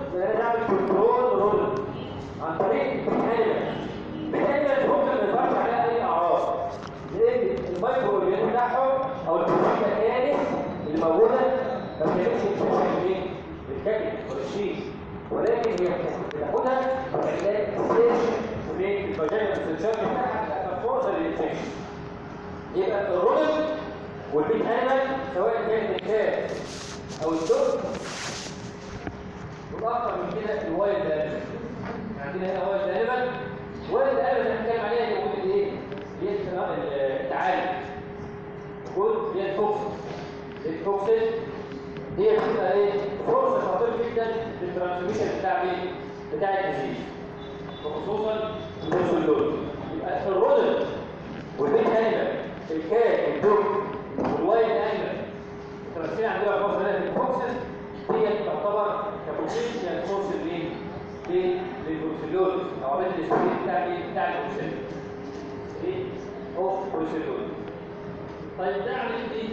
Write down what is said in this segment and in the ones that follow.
فانا نعمل كنترول رودن عن طريق الانيمال الانيمال ممكن ما يظهرش عليها اي اعراض لان المايكرو اورجانيزم بتاعهم او البروتين اللي موجوده ما بتعملش انفكشن لمين؟ للكبد ولا الشيش ولكن هي بتاخدها وتعملها ستيشن في الفاجينا السنسور بتاعها كفرصه للانفكشن يبقى الرودن والبيت انيمال سواء كان الكات او الدب والاكثر من كده الوايلد انيمال عندنا هنا وايلد انيمال وايلد انيمال اللي بنتكلم عليها هي وجود الايه؟ هي التعالي وجود هي التوكسين التوكسين هي بتبقى ايه؟ فرصه خطيره جدا للترانسميشن بتاع مين؟ بتاع الديزيز وخصوصا البروسلوز يبقى الرودن والبيت انيمال الكات والدب والوايلد انيمال الترانسميشن عندنا في مصر هنا في التوكسين هي تعتبر كبوتنشال سورس لمين؟ للبروسلوز او عمليه الاستريت بتاع مين؟ بتاع البروسلوز ايه؟ اوف بروسلوز طيب ده عمليه ايه؟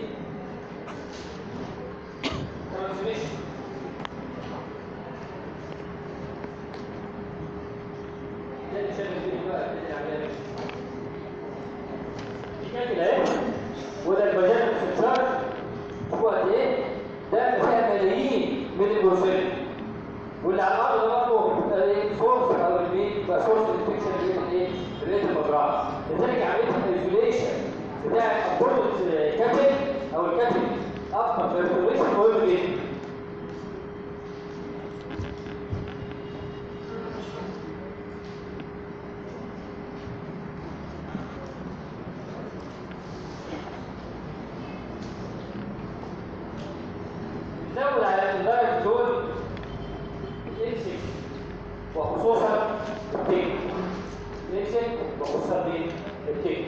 ترانسميشن ده اللي شايف فيه بقى اللي عمليه دي كانت اهي وده البجاج السنسار شوفوا قد ايه ده فيها ملايين من البروسيل واللي على الارض ده برضه ايه سورس او المين يبقى سورس الانفكشن اللي هي ايه اللي هي المزرعه لذلك عمليه الايزوليشن بتاع الابورت كابل او الكابل افتر فيرتيليشن مهم جدا نزود على الدرجة دول يمسك وخصوصا التك يمسك وخصوصا مين؟ التك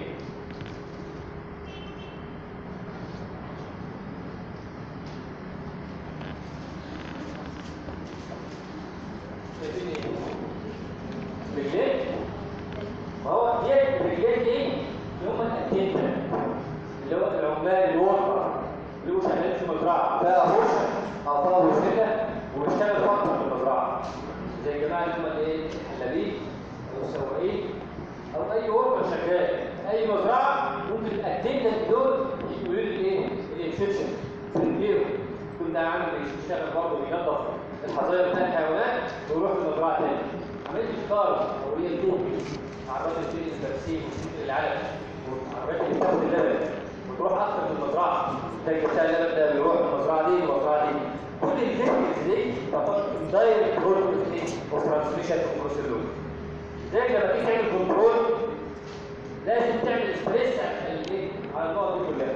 شايفين ايه؟ رجلين ما هو دي الرجلين دي اللي هم الاتنتة اللي هو العمال الورقة اللي هو شغالين في مزرعة فيها هوشة أو فيها وسيلة وبيشتغل فترة في المزرعة زي الجماعة اللي هم الايه؟ الحلابين أو السواقين أو أي ورقة شغال أي مزرعة ممكن الاتنتة دول يقولوا لي الايه؟ الانفكشن في رجليهم يكون ده عامل بيشتغل برضه بينظف الحظاير بتاع الحيوانات ويروح المزرعة تاني عملية الكار أو هي الدوب عربات الفيل البرسيم والسيد العلم وعربات اللي بتاخد اللبن وتروح اكتر من المزرعه تلاقي بتاع اللبن ده بيروح من المزرعه دي للمزرعه دي كل الفيكتورز دي تعتبر دايركت رول اوف ترانسميشن اوف بروسيدور زي لما تيجي تعمل كنترول لازم تعمل ستريس على الايه على النقط دي كلها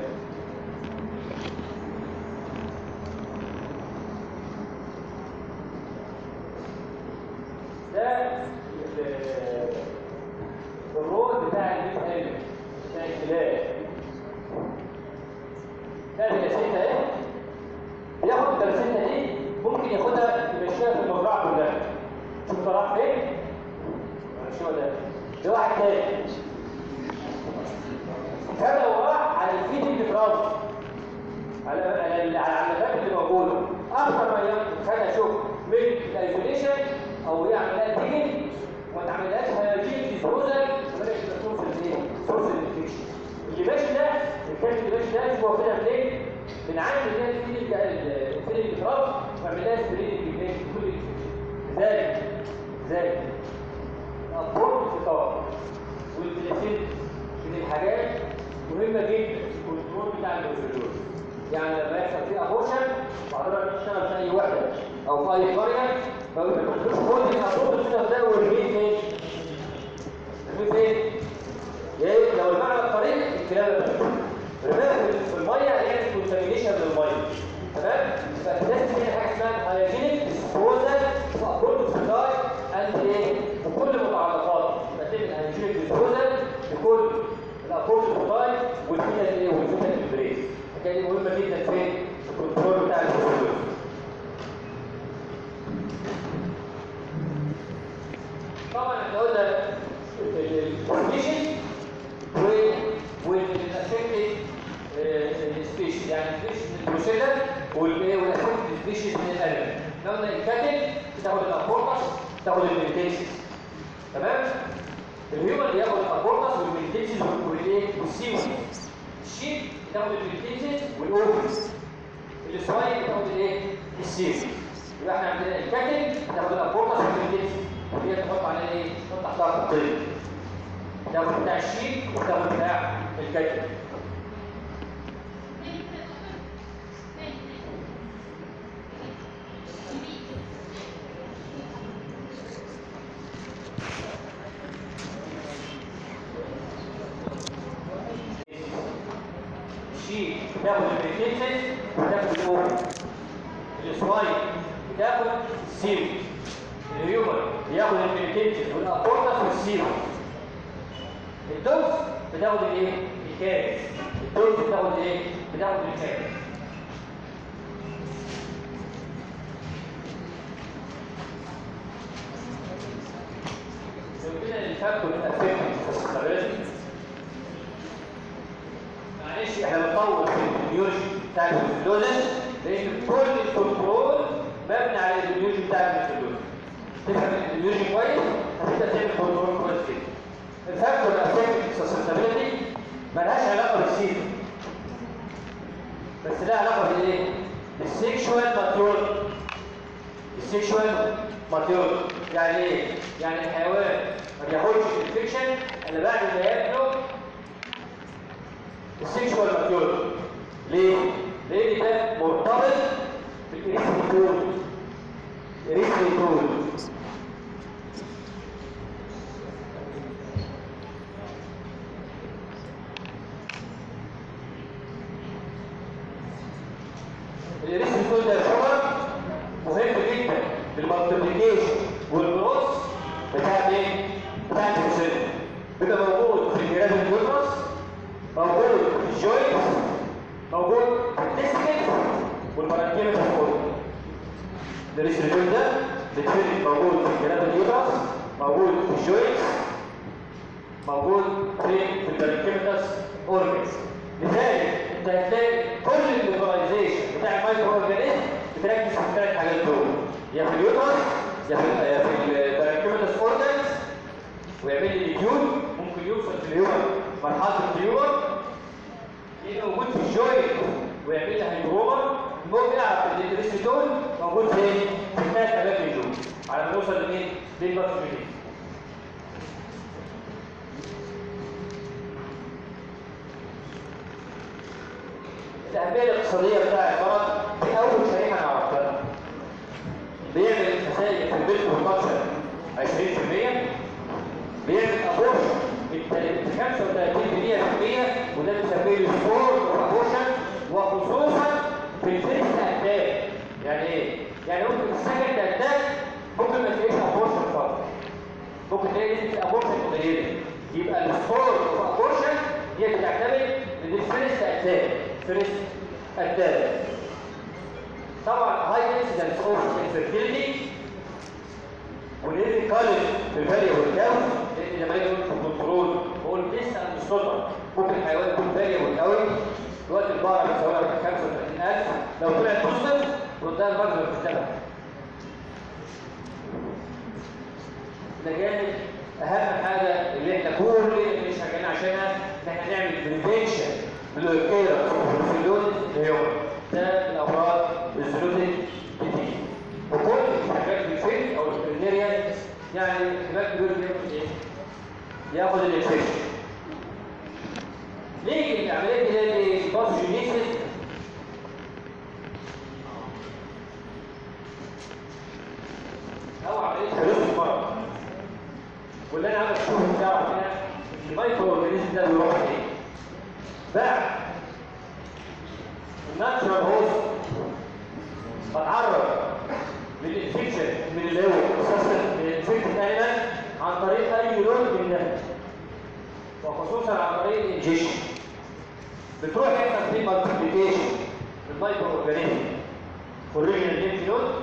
ده الرول بتاع الميت ايلمنت بتاع الكلاب ده الجلسيتة ايه بياخد الجلسيتة دي ممكن ياخدها يمشيها في المزرعة كلها شوف طلع فين مش هو ده ده واحد تاني كان وراح على الفيد اللي في راسه على على على العلامات اللي موجوده اكتر ما ياخد خد اشوف من الايزوليشن او يعمل لها تيجي وما تعملهاش هيجيب ديسبوزل ولا يبقى سورس الايه؟ سورس الانفكشن اللي ماشي ده الكلب اللي ماشي ده هو كده منين؟ من عند اللي هي الفيل الفيل اللي في راسه واعمل لها سبرين اللي كل الانفكشن ذلك ذلك الابورت الفطار والبلاسيد من الحاجات مهمه جدا في الكنترول بتاع البروسيدور يعني لما يحصل فيه ابورشن وحضرتك تشتغل في اي وحده او في اي قريه ما بتقولوش خد الابورت كده ده وارميه فين؟ ارميه فين؟ ايه لو المعنى الطريق الكلام ده رماه في الميه يعمل كونتامينيشن للميه تمام؟ فلازم تعمل حاجه اسمها هايجينيك ديسبوزال وابورت سبلاي اند ايه؟ وكل متعلقاته يبقى تعمل هايجينيك ديسبوزال لكل الابورت سبلاي والفيتا ايه؟ والفيتا البريس الحكايه دي مهمه جدا فين؟ في الكنترول بتاع البروسيدور طبعا احنا قلنا الكونديشن والافكتد سبيشيز يعني سبيشيز من البروسيلا والايه والافكتد سبيشيز من الانيمال قلنا الكاتل تاخد الابورتس تاخد الميتيسيس تمام الهيومن ياخد الابورتس والميتيسيس والايه والسيوس الشيب تاخد الميتيسيس والاوفيس الاسرائيل تاخد الايه السيوس يبقى احنا عندنا الكاتل تاخد الابورتس والميتيسيس ودي تحط عليها ايه تحط تحتها خطين تاخد بتاع الشيب وتاخد بتاع الكاتل الشيب تاخد الميتيسيس وتاخد الاوفيس الاسرائيل تاخد السيوس الهيومن ياخد الميتيسيس والابورتس والسيوس الدوز بتاخد الايه الكارث الدوز بتاخد ايه بتاخد الكارث لو كده الفاكتور الافكتيف معلش احنا بنطور في البيولوجي بتاع الفيزيولوجي لان كل الكنترول مبني على البيولوجي بتاع الفيزيولوجي تفهم البيولوجي كويس هتبدا تعمل كنترول كويس كده الفاكتور الافكتيف سسبتابيلتي ملهاش علاقه بالسيزون بس لها علاقه بالايه؟ بالسيكشوال ماتيور السيكشوال ماتيور يعني ايه؟ يعني الحيوان ما بياخدش الانفكشن الا بعد ما يبلغ السيكشوال ماتيور ليه؟ لان ده مرتبط بالاريثريتول اريثريتول الريسبتول ده يعتبر مهم جدا في المالتيبليكيشن والجروث بتاع ايه؟ بتاع الانسان بيبقى موجود في الجهاز اليوترس موجود في الجوينت موجود في التستكل والبرانكيمة الفوق الريسبتول ده بتفرق موجود في الجهاز اليوترس موجود في الجوينت موجود في في البرانكيمتس اورجنز لذلك انت هتلاقي كل الليبرايزيشن بتاع المايكرو اورجانيزم بتركز في الثلاث حاجات دول يا في اليوترس يا في يا في البرانكيمتس اورجنز ويعمل لي ديون ممكن يوصل في الهيومن مرحله الديون يبقى موجود في الجوينت ويعمل لي هيدروما المهم يعرف ان الريسيتول موجود فين؟ في الثلاث حاجات دول على ما نوصل لمين؟ للباثوجينيز الأهمية الاقتصادية بتاع المرض دي أول شريحة نعرفها بيعمل خسائر في البيت برودكشن 20% بيعمل أبورشن من 35 100% وده بنسميه السبور أبورشن وخصوصا في الفيرست أتاك يعني إيه؟ يعني ممكن السكند أتاك ممكن ما تلاقيش أبورشن خالص ممكن تلاقي نسبة الأبورشن قليلة يبقى السبور أبورشن دي بتعتمد من الفيرست أتاك فيرست أتاك طبعا هاي انسيدنس اوف انفيرتيليتي ونري كالج في الفالي والكاو لان لما يجي في الكنترول بقول لسه مش سلطه ممكن الحيوان يكون فالي والكاوي دلوقتي البقره بتساوي لك 35000 لو طلعت بوزيتيف ردها المجزر في الدم ده جانب اهم حاجه اللي احنا كلنا مش شغالين عشانها ان احنا نعمل بريفنشن بالكيرا والفلود اليوم ده الامراض الزلوتيك كتير وكل الحاجات في الفيل او الفيلنيريان يعني احتمال كبير ياخد ايه؟ ياخد الانفكشن نيجي العمليه دي اللي الباثوجينيسيس او عمليه حدوث المرض واللي انا عاوز اشوفه بتاعه هنا المايكرو اورجانيزم ده بيروح فين؟ بعد الناتشرال هوست بتعرض للانفكشن من اللي هو اساسا من الانفكشن انيمال عن طريق اي لون من ده وخصوصا عن طريق الانجيشن بتروح يحصل في مالتيبيكيشن المايكرو اورجانيزم اوريجينال ليمف نود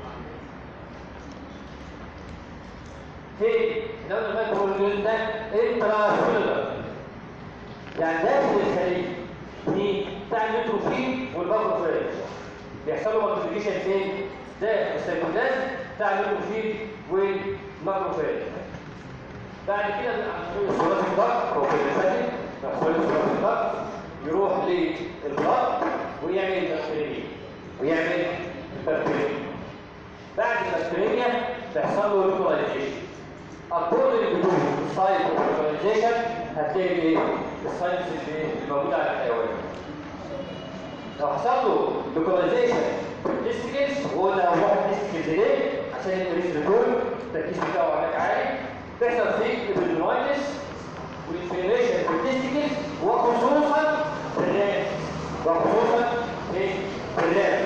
فين؟ لو المايكرو اورجانيزم ده انترا يعني داخل الخلية دي بتاع النيوتروفيل والماكروفاج بيحصلوا مالتيبيكيشن فين؟ داخل السيتوبلازم بتاع الليمفوسيت والماكروفاج بعد كده عن طريق الثلاثي الضغط او في المساجد عن طريق الثلاثي الضغط يروح للبلاد ويعمل بكتيريا ويعمل بكتيريا بعد البكتيريا تحصل له لوكاليزيشن اكوردنج تو سايت اوف لوكاليزيشن هتلاقي ايه الساينس اللي موجوده على الحيوان لو حصل له لوكاليزيشن تيستيكلز وقلنا لو واحد تيستيكلز ليه عشان الريسبتور التركيز بتاعه هناك عالي تحصل فيه ابيدونايتس والانفلاميشن في التيستيكلز وخصوصا في الرام وخصوصا في الرام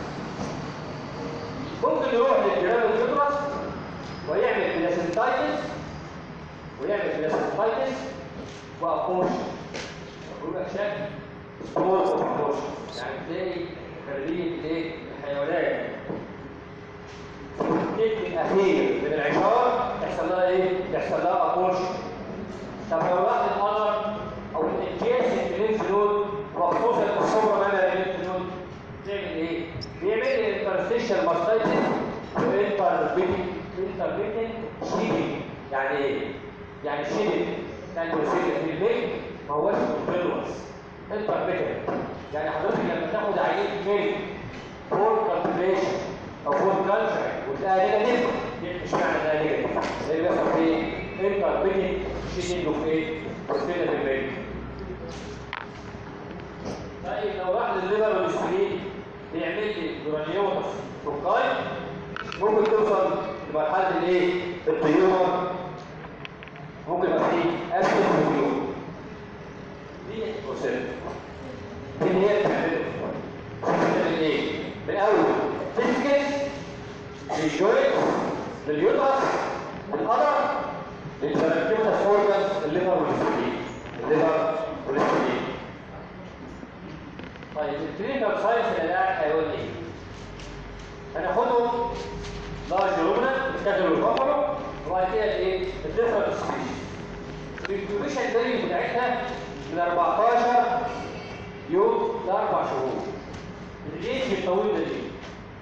ممكن يروح للجرام اليوترس ويعمل بلاسنتايتس ويعمل بلاسنتايتس وابورشن يقول لك شكل سمول ابورشن يعني تلاقي خريج ايه الحيوانات التلت الاخير من العشار يحصل لها ايه؟ يحصل لها ابورشن طب لو راح القدر او الانجاز الليمف نود وخصوصا الصبر منها الليمف نود تعمل ايه؟ بيعمل الانترستيشال ماستايتس وانتربيتنج انتربيتنج شيدنج يعني ايه؟ يعني شيدنج يعني وسيله في الميل ما هوش كونتينوس انتربيتنج يعني حضرتك لما تاخد عينه ميل فور كالكوليشن او فور كالتشر وتلاقيها نيجاتيف مش معنى ده نيجاتيف ده اللي بيحصل في انتربيتنج شيدنج اوف ايه؟ وسيله في الميل طيب لو راح للليفر والسكرين بيعمل لي جرانيومس فوكاي ممكن توصل لمرحله الايه؟ الطيور ممكن يبقى فيه اسيد الطيور دي بروسيس دي اللي هي بتعمله بتعمل ايه؟ من اول فيسكس للجوينت لليوترس للقدر للفرنكيوتس اورجنز الليفر والسكرين الليفر والسكرين طيب الكلينيكال ساينس اللي قاعد هيقول ايه؟ هناخدهم لارج رومنا الكاتل والبفلو وبعد كده الايه؟ الديفرنت سبيشيز الانكيوبيشن بيريود بتاعتها من 14 يوم لاربع شهور الريت الطويل ده ليه؟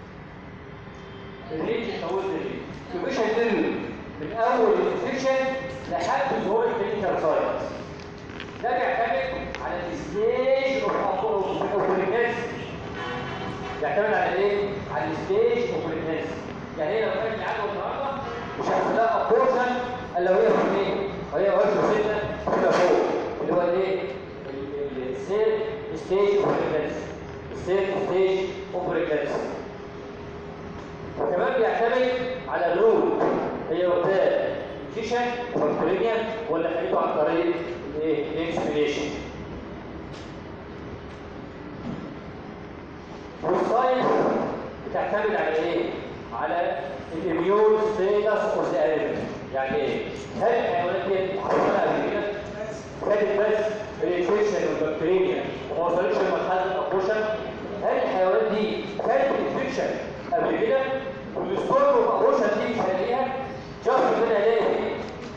الريت الطويل ده ليه؟ الانكيوبيشن بيريود من اول الانفكشن لحد ظهور الكلينيكال ساينس ده بيعتمد على الستيج اوف اوبريتنس يعتمد على ايه؟ على الستيج اوبريتنس يعني هي لو كانت عنده النهارده مش هيحصل لها ابورشن الا وهي في ايه؟ وهي واقفه سنه كده فوق اللي هو الايه؟ السير ستيج اوبريتنس السير ستيج اوبريتنس وكمان بيعتمد على الرول هي واخداه فيشن فالكولينيا ولا خليته عن طريق الايه؟ الاكسبريشن والساينس بتعتمد على ايه؟ على الاميون ستيتس اوف ذا انيمال يعني ايه؟ هل الحيوانات دي حصلها قبل كده؟ خدت بس الانفكشن والبكتيريا وما وصلتش لمرحله الابوشن؟ هل الحيوانات دي خدت انفكشن قبل كده؟ والستورم اوف ابوشن دي مش هلاقيها؟ جاست كده الاقي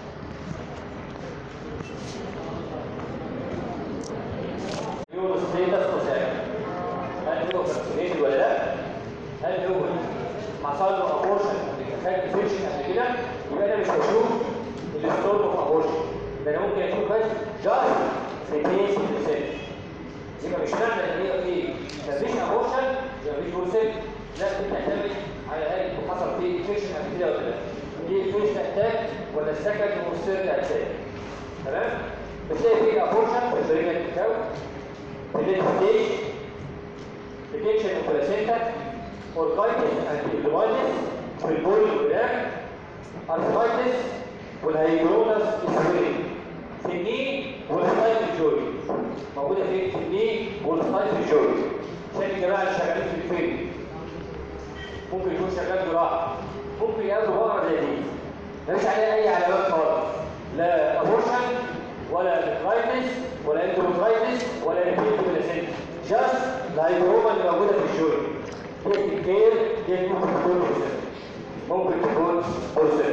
اميون ستيتس اوف ذا هل هو فاكسينيتد ولا لا؟ هل هو حصل له ابورشن خد انفكشن قبل كده؟ يبقى انا مش بشوف الستورم اوف ابورشن ده انا ممكن اشوف بس جاست ريتيس السيل يبقى مش معنى ان هي في مفيش ابورشن يبقى مفيش بروسيل لا دي بتعتمد على هل حصل فيه انفكشن قبل كده ولا لا دي الفيرست اتاك ولا السكند والثيرد اتاك تمام؟ بتلاقي فيه ابورشن في البريمات بتاعه في الليت ستيج ريجكشن اوف بلاسينتا اوركايتس اند ايبلويدس في البول والجرام ارثرايتس والهيجرونس سويرنج في الني والسايد الجوي موجوده فين في الني والسايد الجوي عشان الجماعه اللي شغالين في الفيلم ممكن يكون شغال جراحه ممكن يقابلوا بقره زي دي مفيش عليها اي علامات خالص لا ابورشن ولا نفرايتس ولا اندروترايتس ولا ريبيت بلاسينتا جاست الهيجروما اللي موجوده في الجوي دي الكير دي ممكن تكون بورسل ممكن تكون بورسل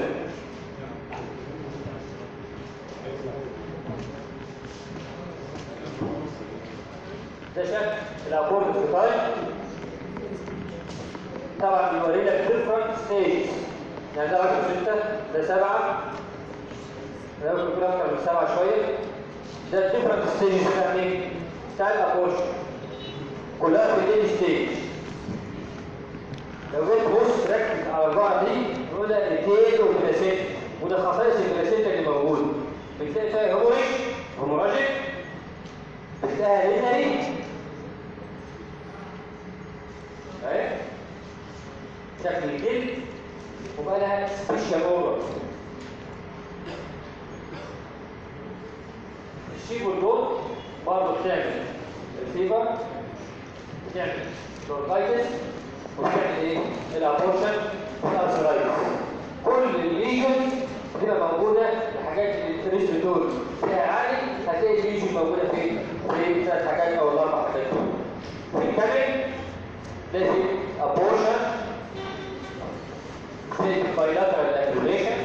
ده شكل الابورت في طيب طبعا بيوري لك different stages يعني ده رقم ستة ده سبعة ده ممكن يكون أكتر من سبعة شوية ده الديفرنت ستيج بتاع مين؟ بتاع الأبورشن كلها في الليل ستيج لو جيت تبص ركز على الأربعة دي نقول ده ريتيل وبلاسيتا وده خصائص البلاسيتا اللي موجودة بتلاقي فيها هيموريج هيموراجيك بتلاقيها لينري اهي شكل الجلد وبقى لها سبيشال اورر الشيب والجول برضه بتعمل الفيبر بتعمل لوركايتس وبتعمل ايه؟ الابورشن والارثرايتس كل الليجن بتبقى موجوده الحاجات اللي الريسبيتور فيها عالي هتلاقي الليجن موجوده فين؟ في الثلاث حاجات او الاربع حاجات دول. في الكامل ده في ابورشن في bilateral evaluation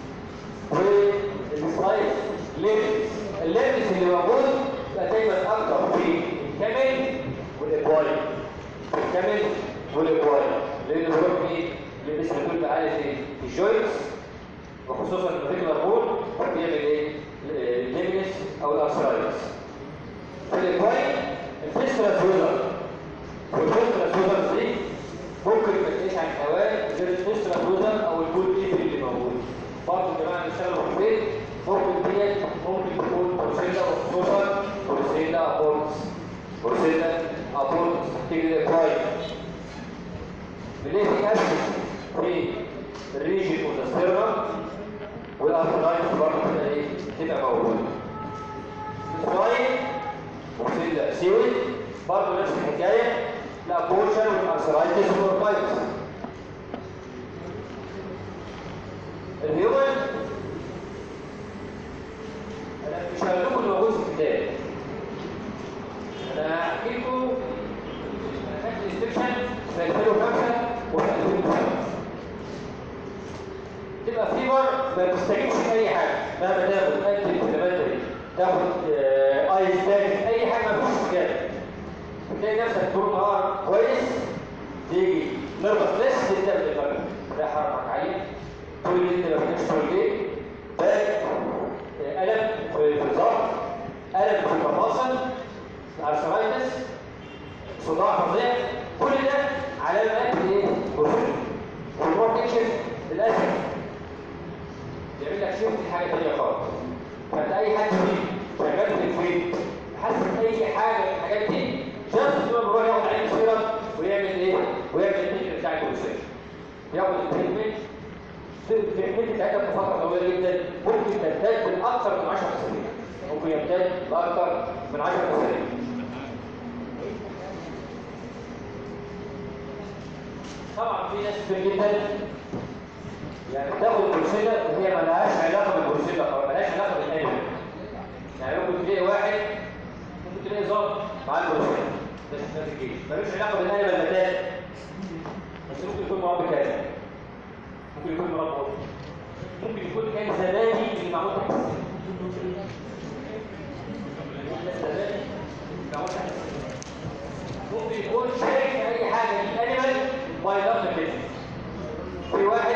والسلايد ليمس الليمس اللي موجود يبقى دايما اكتر في الكامل والاكوالي الكامل والاكوالي لان هو في اللي بيسمى دول عالي في الجوينتس وخصوصا الريجولار بول بيعمل ايه؟ الليمس او الارثرايتس في الاكوالي الفيسترال ويزر والفيسترال ويزر دي ممكن ما تلاقيش على الحيوان غير الفيسترال ويزر او البول ايفل اللي موجود برضه يا جماعه بيشتغلوا في البيت ممكن ديت ممكن تكون بروسيلا وخصوصا بروسيلا ابورتس بروسيلا ابورتس تيجي كويس بنلاقي في اسيد في الريجن والستيرنم والارثرايتس برضه كده ايه تبقى موجوده السلايد بروسيلا سيوي برضه نفس الحكايه الابورشن والارثرايتس والارثرايتس الهيومن انا مش هقول لكم اللي موجود في الكتاب انا هحكي لكم خدت الانستكشن في 2005 وفي 2007 تبقى فيبر ما بتستجيبش لاي حاجه مهما تاخد انتي انفلاماتوري تاخد ايس باك اي حاجه ما فيش استجابه تلاقي نفسك طول النهار كويس تيجي نربط بس تبدا بالفرق ده حركك عاليه طول الليل ما بتنامش طول الليل باك ألم في الظهر ألم في المفاصل الارثرايتس صداع فظيع كل ده علامات ايه؟ بروفيل والمور تكشف للاسف يعمل لك شيفت حاجه ثانيه خالص فانت اي حد فيه شغال في الفيد حاسس اي حاجه من الحاجات دي جاست تقول بيروح ياخد عين سيرم ويعمل ايه؟ ويعمل التكنيك بتاع الكورسيشن ياخد التريتمنت التريتمنت بتاعتها بفتره طويله جدا ممكن تمتد من اكثر من 10 اسابيع ممكن يمتد لاكثر من 10 اسابيع طبعا في ناس كتير جدا يعني بتاخد البروسيلا وهي مالهاش علاقه بالبروسيلا او مالهاش علاقه بالانيمال يعني ممكن تلاقي واحد ممكن تلاقي ظابط مع البروسيلا بس نفس الجيش ملوش علاقه بالانيمال بتاتا بس ممكن يكون مربي كذا ممكن يكون مربي قطط ممكن يكون كان زبادي اللي معمول تحت السن زبادي معمول تحت السن ممكن يكون شايف اي حاجه من الانيمال بايلات كده في واحد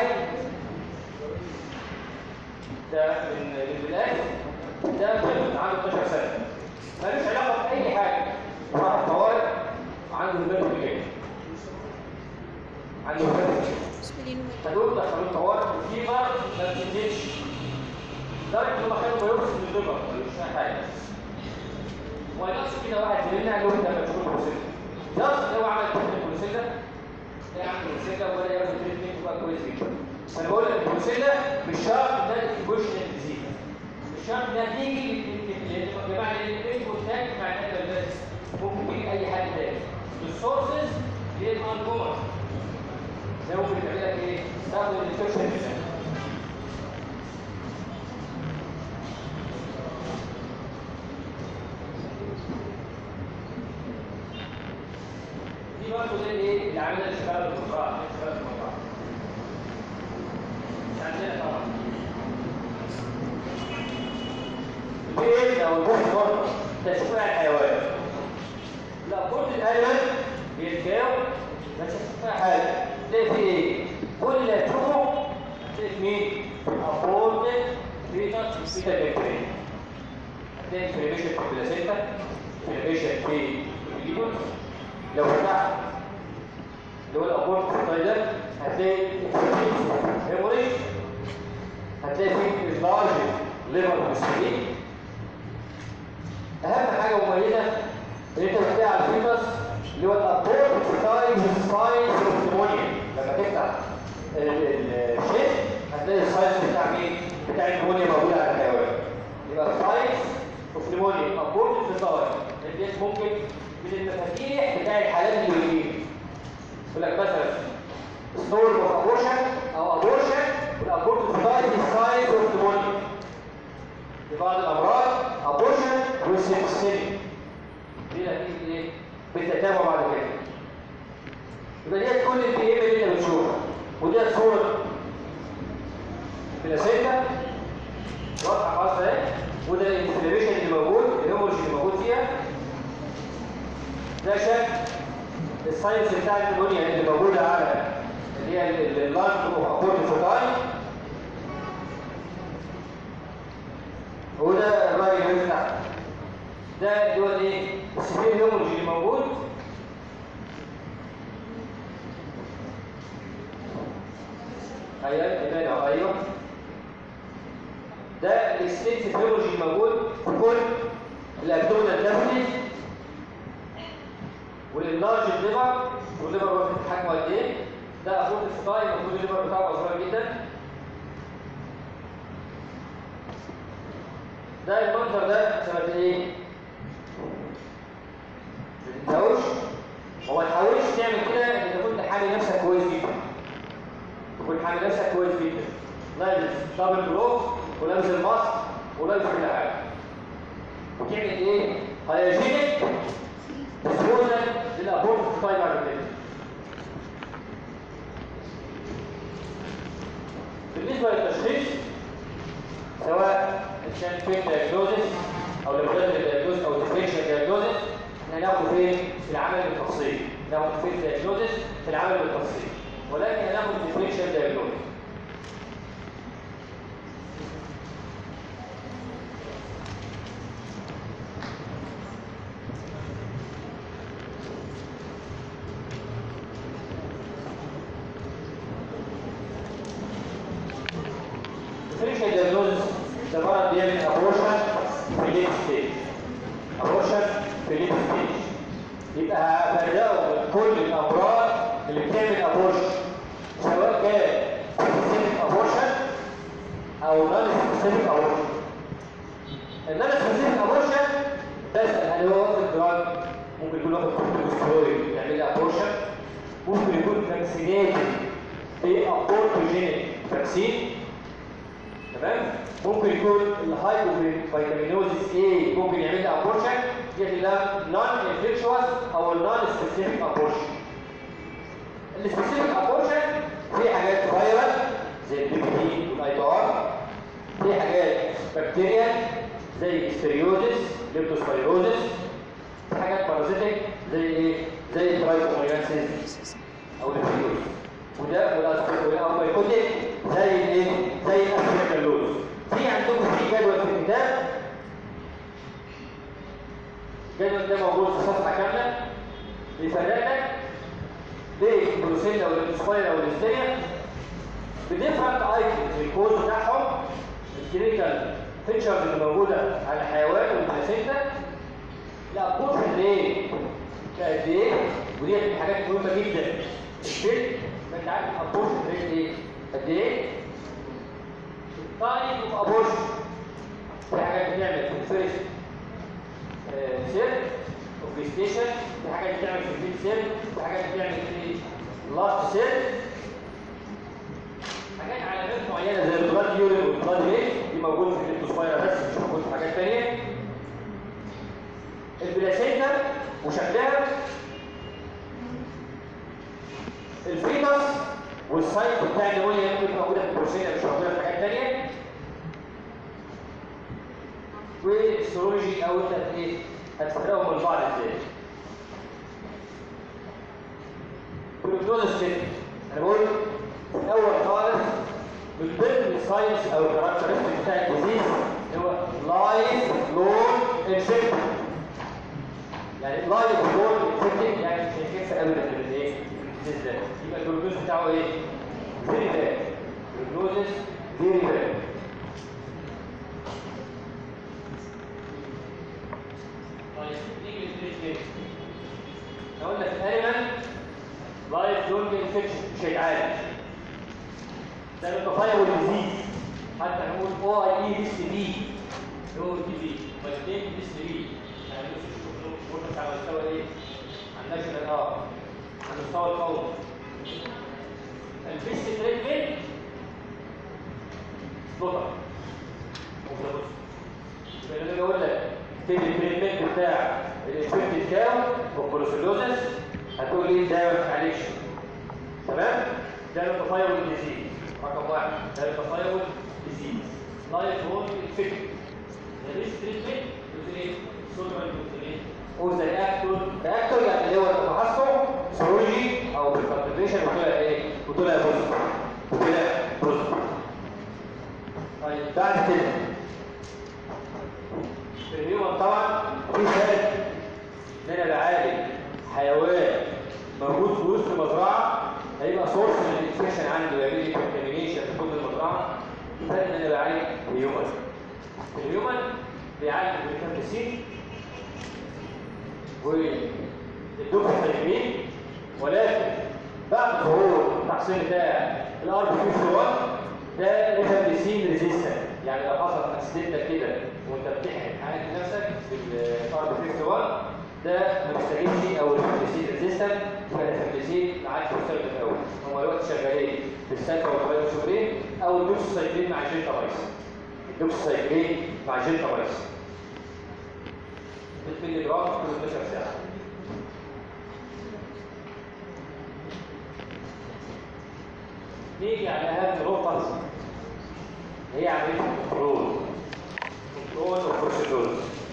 ده من من البلاد ده طفل عنده 12 سنه ملوش علاقه باي حاجه راح الطوارئ عنده هبات بالجيش عنده هبات فدول دخلوا الطوارئ وفي مرض ما بتنزلش لدرجه ان هم خدوا بايوبسي من الليفر ملوش فيها حاجه ونفس كده واحد زميلنا قال له انت ما تشوف البروسيلا نفس هو عمل تحت البروسيلا ده عنده البروسيلا وبدا ياخد تريتمنت وبقى كويس جدا فانا بقول لك البروسيلا مش شرط انها تبوش ديزيز مش شرط انها تيجي لجماعه الانفوتاك مع الادب بس ممكن تيجي اي حد تاني السورسز هي الانكومر ده ممكن تعمل لك ايه؟ تاخد الانفكشن دي برضه زي ايه؟ العمليه اللي شغاله بالمزرعه اللي شغاله بالمزرعه مش عندنا طبعا البيت او البوست برضه تشفيع الحيوان لا بوست الانيمال بيتجاوب ما تشوفش فيها حاجه تلاقي في ايه؟ كل اللي هتشوفه مين؟ ابورتد فيتس بيتا بكتيريا هتلاقي انفلاميشن في البلاسينتا انفلاميشن في الليبر لو فتحت اللي هو الابورت سبايدر هتلاقي هيموريج هتلاقي فيه لارج ليفر مستقيم اهم حاجه مميزه ان انت بتلاقي على الفيتس اللي هو الابورت سايز سايز اوف نمونيا لما تفتح الشيت هتلاقي السايز بتاع مين؟ بتاع النمونيا موجود على الحيوان يبقى السايز اوف نمونيا ابورت سايز ديت ممكن من المفاتيح بتاع الحالات اللي بتجيلي يقول لك مثلا ستور اوف ابورشن او ابورشن والابورت سايز سايز اوف نمونيا في بعض الامراض ابورشن وسيبسيميا دي نتيجه ايه؟ بالتتابع بعد كده يبقى ديت كل البي ام اللي انت بتشوفها وديت صوره بلاسينتا واضحه خالص اهي وده الانفلاميشن اللي موجود الهيموريج اللي موجود فيها ده شكل الساينس بتاع النمونيا اللي موجوده على اللي هي اللانج اوف ابورت فوتاي وده الراي اللي بتاعه ده اللي هو الايه السبيل هيموريج اللي موجود ايوه ايوه ايوه ده الاكستنسيف هيموريج الموجود في كل الابدومينال دافني واللارج الليفر والليفر واخد حجمه قد ايه ده افوت السكاي المفروض الليفر بتاعه صغير جدا ده المنظر ده شبه ايه ما تتهوش هو ما تحاولش تعمل كده اذا كنت حامي نفسك كويس جدا تكون حامي نفسك كويس جدا لابس دبل جلوف ولابس الماسك ولابس كل حاجه وتعمل ايه هيجينيك بسهوله للابورت تايم بعد كده بالنسبه للتشخيص سواء كان فين دايجنوزس او لابوراتوري دايجنوزس او ديفرنشال دايجنوزس احنا ناخده فين في العمل بالتفصيل ناخد فين دايجنوزس في العمل بالتفصيل ولكن هناخد ديفرنشال دايجنوزس differential diagnosis ده مرض بيعمل ابورشن في الليت ستيج ابورشن في الليت ستيج يبقى هفرقه من كل الامراض اللي بتعمل ابورشن سواء كان سبيسيفيك ابورشن او نون سبيسيفيك ابورشن النون سبيسيفيك ابورشن بسال هل هو واخد دراج ممكن يكون واخد كورتيكوستيرويد يعمل لي ابورشن ممكن يكون فاكسينيتد بابورتوجينيك فاكسين تمام ممكن يكون الهايبوفيتامينوزيس ايه ممكن يعمل لي ابورشن دي لها نون انفكشوس او النون سبيسيفيك ابورشن السبيسيفيك ابورشن في حاجات فيرال زي البي بي دي والاي بي ار في حاجات بكتيريا زي الاستريوزيس ليبتوسبيروزيس في حاجات بارازيتيك زي ايه زي الترايكومونيانسيس او الفيروس وده وده او مايكوتيك زي الايه زي الاسبرجلوز في عندكم في جدول في الكتاب الجدول ده موجود في صفحه كامله بيفرق لك ليه البروسيلا والسبايرا والهستيريا بديفرنت ايتمز الكود بتاعهم الكلينيكال فيتشرز اللي موجوده على الحيوان والبلاسينتا لا بورشن ليه قد ايه ودي من الحاجات مهمه جدا الفيلم ما انت عارف الابورشن ريت ايه قد ايه تايم اوف ابورشن في حاجات بتعمل في الفيرست سيل اوف جيستيشن في حاجات بتعمل في الفيت سيل في حاجات بتعمل في لاست سيل حاجات علامات معينه زي البلاد يورين والبلاد ريت دي موجوده في الليبتوسبايرا بس مش موجود في حاجات ثانيه البلاسينتا وشكلها الفيتس والسايت بتاع النمونيا ممكن تبقى موجوده في البروسينا مش موجوده في حاجات ثانيه والسيرولوجي او انت ايه هتفرقهم من بعض ازاي بروجنوزس كده انا بقول في الاول خالص من ضمن الساينس او الكاركترستيك بتاع الديزيز هو لايف لون انفكشن يعني لايف لون انفكشن يعني مش هيخف ابدا من الايه؟ الديزيز ده يبقى البروجنوز بتاعه ايه؟ فيري باد البروجنوز فيري باد طيب نيجي للتريتمنت احنا قلنا في الانيمال لايف لونج انفكشن مش هيتعالج ده التفايل ديزيز حتى نقول او اي اي اس بي هو دي بي فالاثنين اس بي يعني بص شوف شوف على مستوى ايه على الناشونال اه على المستوى القومي البيست تريتمنت سلوتر بص يبقى انا بقول لك تدي التريتمنت بتاع الانفكتد كاو والبروسيلوزس هتقول لي ده ما بتعالجش تمام ده التفايل ديزيز رقم واحد ده التفايل ديزيز لايف هون انفكتد ده ليس تريتمنت ايه سولفر ايه او زي رياكتور رياكتور يعني اللي هو التحصن سيرولوجي او بالكونتنتريشن وطلع ايه وطلع بوزيتيف وطلع بوزيتيف طيب بعد كده في الهيومن طبعا في فرق ان انا بعالج حيوان موجود في وسط المزرعه هيبقى سورس للانفكشن عنده يعمل لي كونتامينيشن في كل المزرعه فرق ان انا بعالج الهيومن الهيومن بيعالج بالكامبسين والدوكسيتايمين ولكن بعد ظهور التحصيل بتاع الار بي 51 ده ريفامبسين ريزيستنت يعني لو حصل اكسيدنت كده وانت بتحقن حاجه نفسك بالار بي 51 ده ما بيستجيبش او ريفامبسين ريزيستنت فالريفامبسين ما عادش بيستخدم الاول هم دلوقتي شغالين بالسلفا والبايوسوبرين او الدوكسيتايمين مع جيلتابايس الدوكسيتايمين مع جيلتابايس 6 مللي جرام كل 12 ساعه نيجي على اهم نقطه هي عمليه الكنترول كنترول وبروسيدور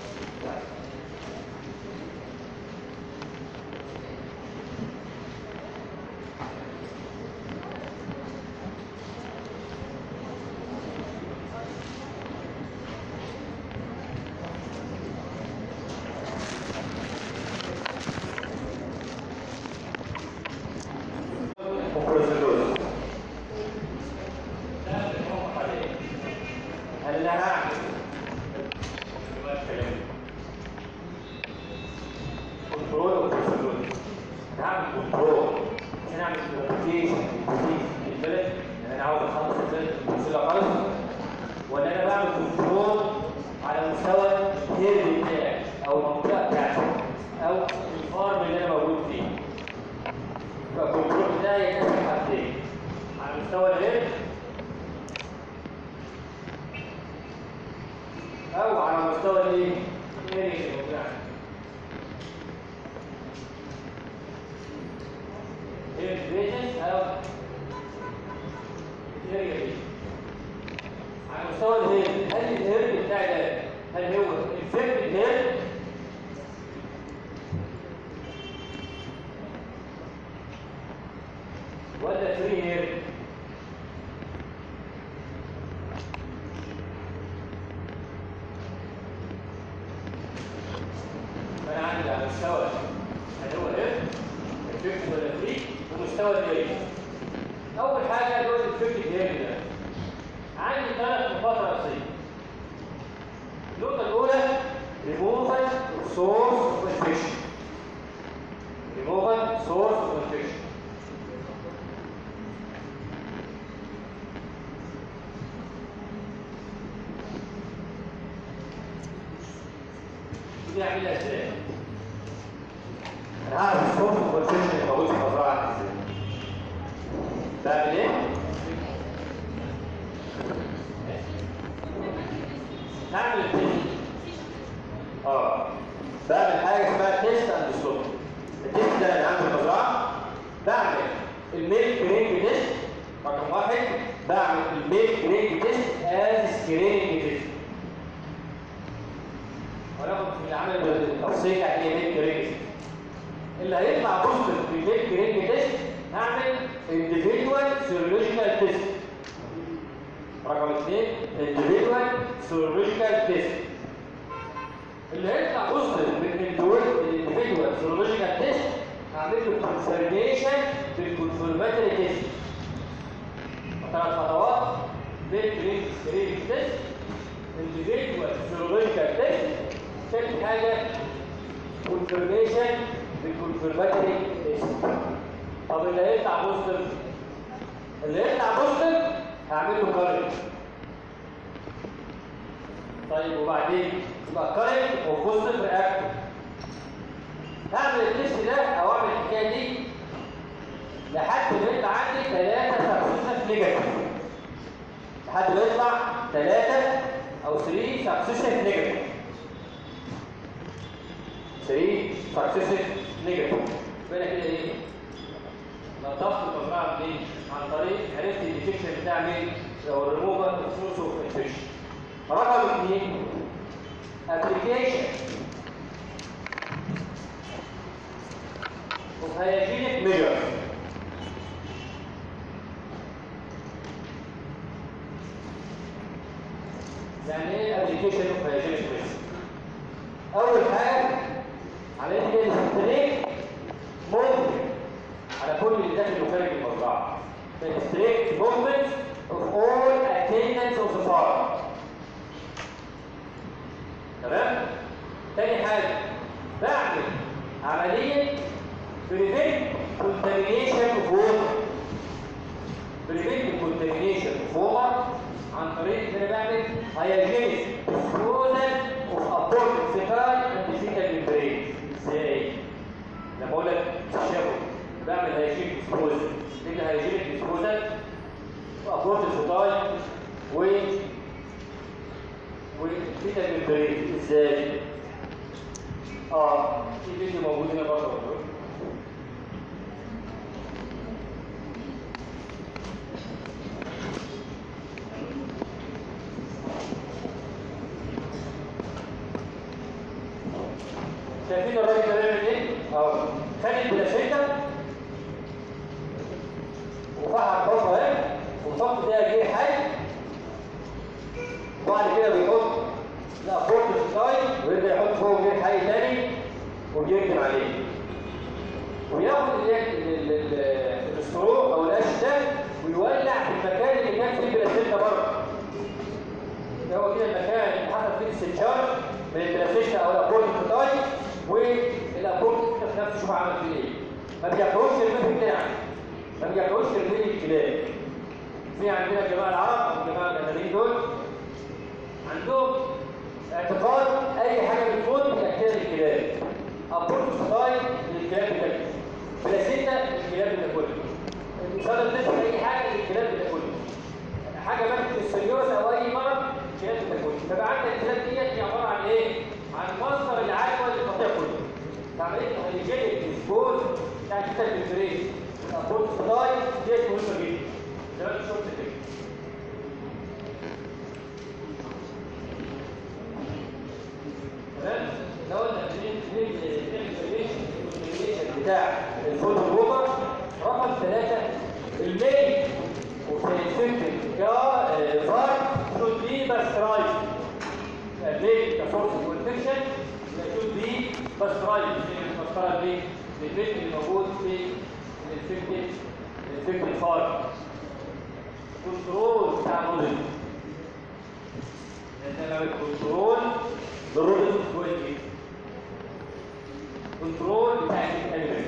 وبروسيدور هل انا هعمل كنترول وبروسيدور هعمل كنترول عشان اعمل كوميونيكيشن البلد ان انا عاوز اخلص البلد الموصله خالص ولا انا بعمل كنترول على مستوى الهيرد بتاعي او المنطقه بتاعتي او الفارم اللي انا موجود فيه يبقى الكنترول بتاعي يتقسم حاجتين على مستوى الهيرد او على مستوى الايه الاريا اللي موجوده عندي هي البيزنس او الاريا دي على مستوى الهيرد هل الهيرد بتاعي ده هل هو انفكتد هيرد ولا فري هيرد فانا عندي على مستوى هل هو ايه الفكر ولا فري ومستوى الهيرد اول حاجه اللي هو الفكر الهيرد ده عندي ثلاث نقاط رئيسيه النقطه الاولى ريموفال سورس اوف انفكشن ريموفال سورس اوف انفكشن دي اعملها ازاي انا هعرف السورس اوف انفكشن اللي موجود في المزرعه ازاي بعمل ايه هعمل التيست اه بعمل حاجه اسمها تيست اند ستوب التيست ده انا عندي المزرعه بعمل الميلك رينج تيست رقم واحد بعمل الميلك رينج تيست از سكريننج تيست وناخد في العمل التفصيل يعني ايه ميلك رينج تيست اللي هيطلع بوزيتيف في الميلك رينج تيست هعمل individual serological test رقم اثنين individual serological test اللي هيطلع بوزيتيف من الانديفيدوال سيرولوجيكال تيست هعمل له كونفرميشن بالكونفرماتوري تيست ثلاث خطوات بالكلينيك سكرين تيست انديفيدوال سيرولوجيكال تيست ثالث حاجه كونفرميشن بالكونفرماتوري تيست طب اللي هيطلع بوزيتيف اللي هيطلع بوزيتيف هعمل له كارنت طيب وبعدين يبقى كارنت وبوزيتيف رياكتيف هعمل التست ده او اعمل الحكايه دي لحد ما يطلع عندي ثلاثه سكسيسيف نيجاتيف لحد ما يطلع ثلاثه او 3 سكسيسيف نيجاتيف 3 سكسيسيف نيجاتيف يبقى كده ايه؟ لطفت المزرعه منين؟ عن طريق عرفت الديفكشن بتاع مين؟ او الريموفر سورس اوف انفكشن رقم اثنين ابلكيشن اوف هيجينيك ميجر يعني ايه ابلكيشن اوف هيجينيك ميجر اول حاجه على ان الستريك ممكن على كل اللي داخل وخارج المزرعه الستريك موفمنت of all attendants of the farm تمام تاني حاجه بعمل عمليه prevent contamination of water prevent contamination of water عن طريق ان انا بعمل hygienic disposal of aborted fecal and fecal membrane ازاي؟ لما اقول لك تشابه بعمل hygienic disposal لان hygienic disposal aborted fecal و والفيتا membrane ازاي؟ اه في فيديو موجود هنا برضه شايفين الراجل ده بيعمل ايه؟ اهو خد البلاسينتا وفحر بطنه اهي وحط فيها جير حي وبعد كده بيحط لا فورت سكاي ويبدا يحط فوق جير حي تاني وبيكتم عليه وياخد الاسترو او القش ده ويولع في المكان اللي كان فيه البلاسينتا بره ده هو كده المكان اللي حصل فيه الاستنشاق من البلاسينتا او الابورت سكاي والابورت في نفسه شوف عمل فيه ايه ما بياكلوش الميل بتاعك ما بياكلوش الميل الكلاب في عندنا الجماعه العرب او الجماعه الامريكيين دول عندهم اعتقاد اي حاجه بتموت بتاكلها الكلاب ابورت سكاي للكلاب بتاكل بلاسينتا الكلاب بتاكلها صدر تسمع اي حاجه الكلاب بتاكلها حاجه ماتت السيروس او اي مرض الكلاب بتاكلها فبقى عندك الكلاب ديت هي عباره عن ايه؟ عن مصدر العدوى للقطيع كله فعمليه الهيجينيك ديسبوز بتاع الكتاب الفريش الابورت سكاي ديت مهمه جدا زي ما انت شفت كده تمام لو قلنا بتاع الفول بوبر رقم ثلاثة الميل وسينسنتك كفار should be pasteurized الميل كفورس انفكشن should be pasteurized المسطرة دي للميل اللي موجود في الانفكتد الانفكتد فار كنترول بتاع الموديل لان انا كنترول بالرودن كويس جدا كنترول بتاع الانيمال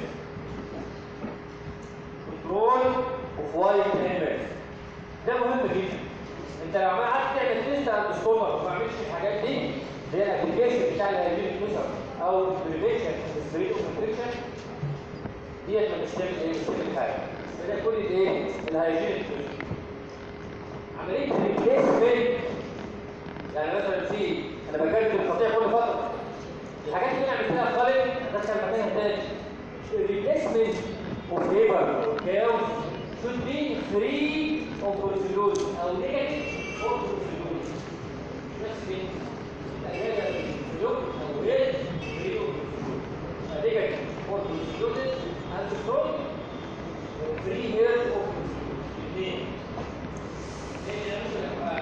كنترول اوف وايت انيمال ده مهم جدا انت لو عمال قعدت تعمل تيست على الستومك وما عملتش الحاجات دي زي الابلكيشن بتاع الهيجينيك ميثود او البريفنشن ستريت اوف انفكشن ديت ما بتشتغل ايه مش بتعمل حاجه ده كل الايه الهيجينيك ميثود عمليه الريبليسمنت يعني مثلا في انا بجدد القطيع كل فتره الحاجات اللي نعمل فيها خالد ادخل مكانها تاني الريبليسمنت اوف ليبر والكاوز should be free of brucellosis او negative of brucellosis نفس كده العلاج السلوك او غير free of brucellosis negative of brucellosis and strong free here of brucellosis الاثنين لان ممكن ابقى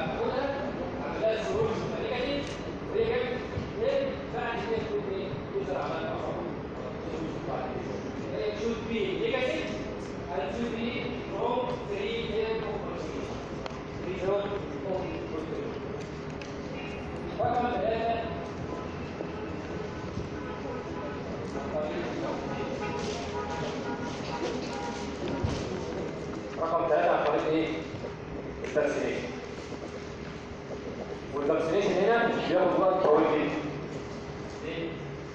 episode of posterior. رقم ثلاثة رقم ثلاثة عن طريق ايه؟ الفاكسينيشن والفاكسينيشن هنا بياخد وقت طويل جدا ليه؟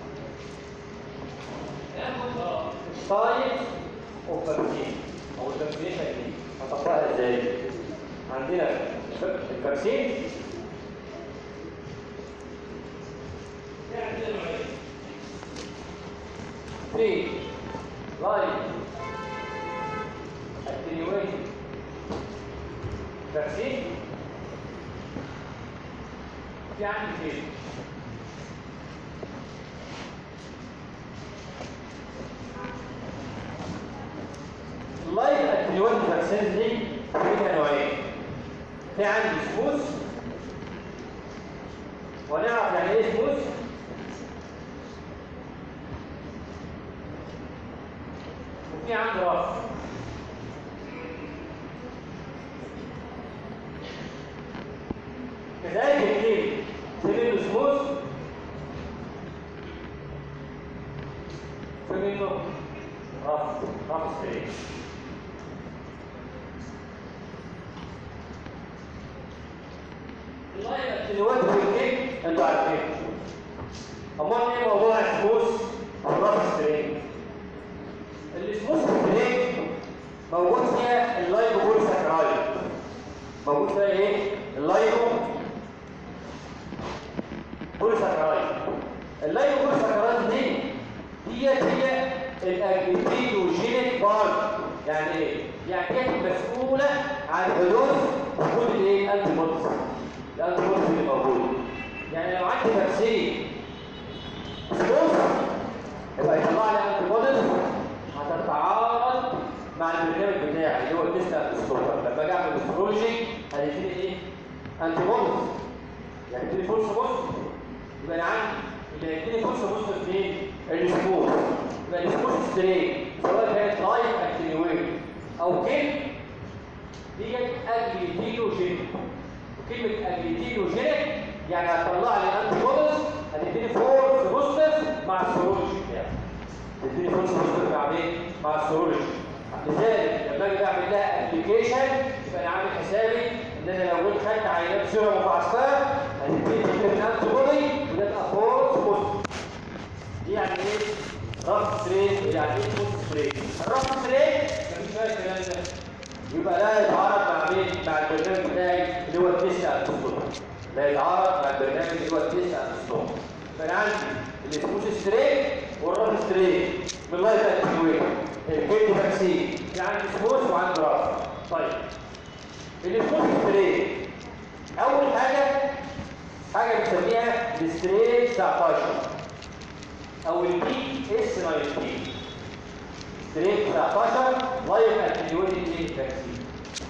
ناخد السايز اوف فاكسين او الفاكسينيشن دي هطبقها ازاي؟ عندنا الفاكسين في لايف attenuated vaccine في عندي فين اللايف attenuated vaccines دي فيها نوعين في عندي سموث ونعرف يعني ايه سموث وفي عندي رف كذلك الاثنين في منه سموث في منه رف رف ستريت اللايف اللي وقت في الكيك انتوا عارفين امال ايه موضوع السموث والرف ستريت السموث ستريت موجود فيها اللايف بول ساكرايد موجود فيها ايه اللايف بول ساكرايد اللايف بول ساكرايد دي ديت هي الاجليتوجينيك بارت يعني ايه يعني هي مسؤوله عن حدوث وجود الايه الانتي بوديز الانتي بوديز اللي موجوده يعني لو عندي فاكسين سموث يبقى يطلع لي انتي بوديز هتتعارض مع البرنامج بتاعي اللي هو التست ستوبر لما اجي اعمل استرولوجي هيديني ايه؟ انتي بوديز يعني هيديني فولس بوست يبقى انا عندي اللي هيديني فولس بوست فين؟ السموث يبقى السموث ستريت سواء كانت لايف اكتينيويت او كيل ديت اجليتينوجينيك وكلمه اجليتينوجينيك يعني هتطلع لي انتي بوديز هتديني فولس بوستس مع السيرولوجي بتاعي تديني فولس بوستس مع مين؟ مع السيرولوجي لذلك لما اجي اعمل لها ابلكيشن يبقى انا عامل حسابي ان انا لو جيت خدت عينات سيرم وفحصتها هتديني فكره الانتي بودي وده تبقى فولس بوستس دي يعني ايه؟ رف ستريت يعني ايه فولس ستريت؟ الرف ستريت مفيش فيها الكلام ده يبقى لا يتعارض مع مين؟ مع البرنامج بتاعي اللي هو التست الدستور لا يتعارض مع البرنامج اللي هو التست الدستور فانا عندي السموث ستريت والرف ستريت من لايف اكتيويت الكيد فاكسين في عندي سموث وعندي رف طيب السموث ستريت اول حاجه حاجه بنسميها الستريت 19 او البي اس 19 ستريت 19 لايف اكتيويت فاكسين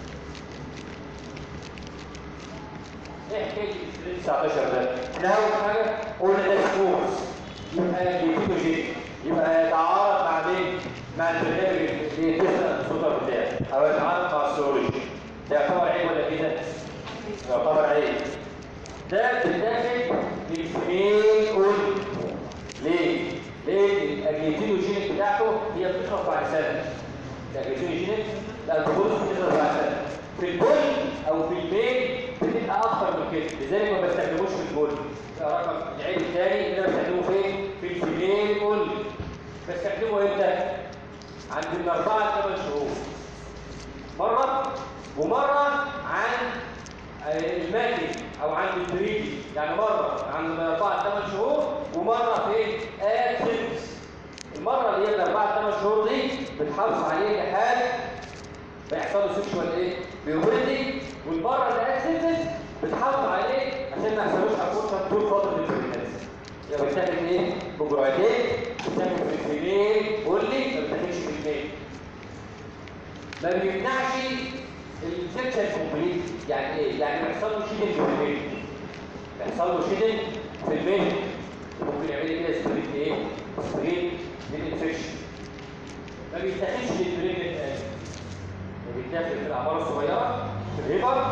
ايه حكايه الستريت 19 ده؟ احنا اول حاجه قلنا ده سموث يبقى بيتوجين يبقى يتعارض مع مين؟ مع البرنامج اللي يتسع السلطه بتاعه او يتعارض مع السيرولوجي ده يعتبر عيب ولا كده؟ يعتبر عيب ده بتدخل الفيميل اول ليه؟ ليه؟ الاجليتينوجينيك بتاعته هي بتخلص بعد سنه الاجليتينوجينيك لا البروز بتخلص بعد سنه في البول او في الميل بتبقى اكتر من كده لذلك ما بستخدموش في البول ده رقم العيب الثاني اللي انا بستخدمه فين؟ في الفيميل اول بستخدمه امتى؟ عند من اربعه لثمان شهور مره ومره عن المادي او عند البريدي يعني مره عند من اربعه لثمان شهور ومره في اكسنس المره اللي هي الاربعه لثمان شهور دي بتحافظ عليه لحال ما يحصل له سيكشوال ايه بيوبرتي والمره اللي اكسنس بتحافظ عليه عشان ما يحصلوش ابورشن طول فتره البريدنس يبقى بتاخد ايه بجرعتين بتاخد في الفيميل قول لي ما بتاخدش في الميل ما بيمنعش الانفكشن كومبليت يعني ايه؟ يعني بيحصل له شيدنج في الميل بيحصل له شيدنج في الميل ممكن يعمل لي كده سبريت ايه؟ سبريت للانفكشن ما بيتاخدش للبريجننت ما بيتاخد في الاعمار الصغيره في الهيبر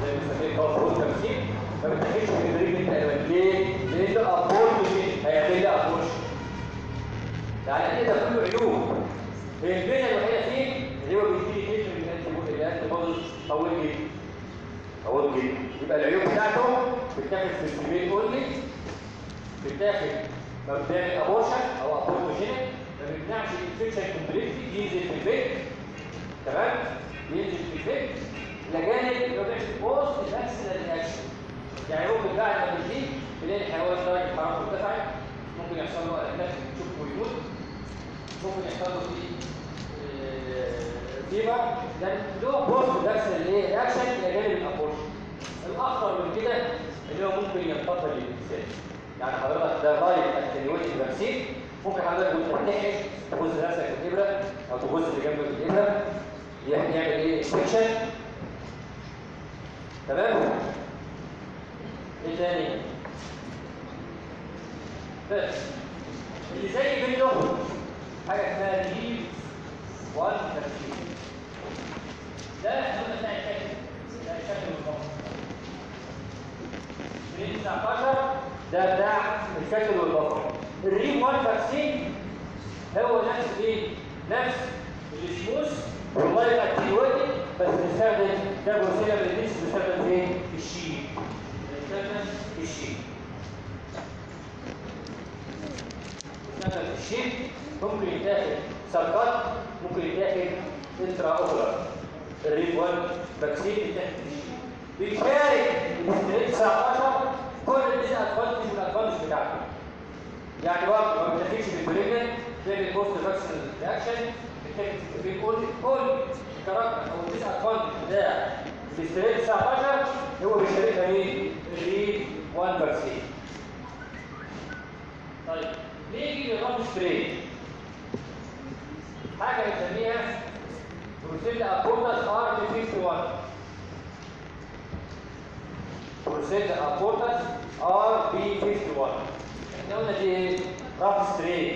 زي ما بنسميه كاف فول تمثيل ما بتاخدش من البريد الالوان ليه؟ لان ده ابورشن هيعمل لي ابورشن يعني كده كله عيوب هي البيئه الوحيده فيه اللي هو بيديني كيس من الانتي الانتي بوديز طويل جدا طويل جدا يبقى العيوب بتاعته بتاخد في السبيل اونلي بتاخد ما بتعمل ابورشن او ابورتوجينيك ما بيمنعش الانفكشن كومبليتلي ينزل في البيت تمام ينزل في البيت لجانب اللي هو بيعمل بوست الاكسلر رياكشن يعني ممكن بعد ما بيجي تلاقي الحيوان درجه حرارته ارتفعت ممكن يحصل له الام تشوفه ويموت ممكن يحصل له في فيبر ده له بوست الاكسلر رياكشن الى جانب الابورشن الاخطر من كده اللي هو ممكن ينتقل للانسان يعني حضرتك ده غايه التنويت الفاكسين ممكن حضرتك وانت بتحقن تبص راسك بالابره او تبص اللي جنبك بالابره يعمل ايه انفكشن تمام ايه تاني بس اللي زي منه حاجه اسمها ريل وان تفسير ده احنا قلنا بتاع الشكل ده الشكل والبطن من 19 ده بتاع الشكل والبطن الريل وان فاكسين هو نفس ايه نفس السموث والله يبقى التيواتي بس بنستخدم ده بروسيلا بالنسبه بنستخدم فين الشيء بنستخدم الشيء بنستخدم الشيء ممكن يتاخد سرقات ممكن يتاخد انترا اوكولار الريب 1 فاكسين يتاخد الشيء بيشارك الاستريت 19 كل الديس ادفانتج والادفانتج بتاعته يعني برضه ما بتاخدش بالبريجننت تعمل بوست فاكسين رياكشن بنقول كل الكاركتر او الديس ادفانتج بتاع الاستريت 19 هو بيشاركها مين؟ الريب 1 فاكسين طيب نيجي للراب ستريت حاجه بنسميها بروسيلا ابورتاس ار 51 بروسيلا ابورتاس ار بي 51 احنا قلنا دي ايه؟ راب ستريت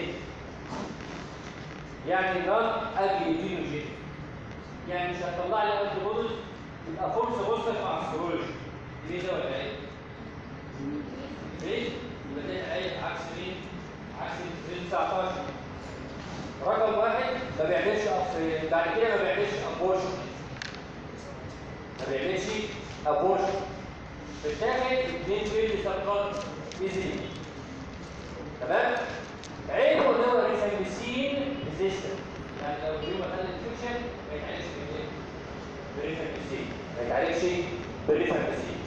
يعني نون اجليتينوجين يعني مش هتطلع لي انتي بودز يبقى فورس بوستر مع السيرولوجي ليه ده ولا ايه؟ ليه؟ يبقى ده عيب عكس مين؟ عكس ال 19 رقم واحد ما بيعملش أف... بعد كده ما بيعملش ابورشن ما بيعملش ابورشن بتاخد 2 مللي سكر ايزي تمام؟ عيبه ان هو ريسامبسين ريزيستنت يعني لو اليوم خد انفكشن ما يتعالجش بالايه؟ بالريسامبسين ما يتعالجش بالريسامبسين